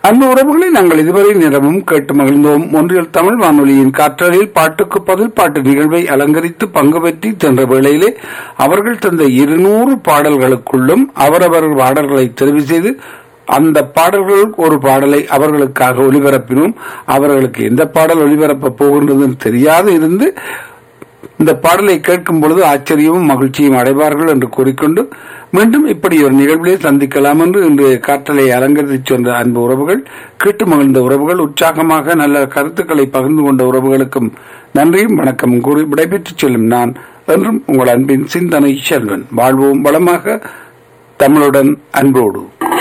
அன்பு உறவுகளை நாங்கள் இதுவரை நிலவும் கேட்டு மகிழ்ந்தோம் ஒன்றியல் தமிழ் வானொலியின் காற்றலில் பாட்டுக்கு பதில் பாட்டு நிகழ்வை அலங்கரித்து பங்கு பெற்றி சென்ற வேளையிலே அவர்கள் தந்த இருநூறு பாடல்களுக்குள்ளும் அவரவர் பாடல்களை தெரிவு செய்து அந்த பாடல்கள் ஒரு பாடலை அவர்களுக்காக ஒளிபரப்பினோம் அவர்களுக்கு எந்த பாடல் ஒளிபரப்ப போகின்றதுன்னு தெரியாது இருந்து இந்த பாடலை கேட்கும் பொழுது ஆச்சரியமும் மகிழ்ச்சியும் அடைவார்கள் என்று கூறிக்கொண்டு மீண்டும் இப்படி ஒரு நிகழ்விலே சந்திக்கலாம் என்று இன்று காற்றலை அலங்கரித்து சென்ற அன்பு உறவுகள் கேட்டு மகிழ்ந்த உறவுகள் உற்சாகமாக நல்ல கருத்துக்களை பகிர்ந்து கொண்ட உறவுகளுக்கும் நன்றியும் வணக்கம் கூறி விடைபெற்றுச் செல்லும் நான் என்றும் உங்கள் அன்பின் சிந்தனை செல்வன் வாழ்வோம் வளமாக தமிழுடன் அன்போடு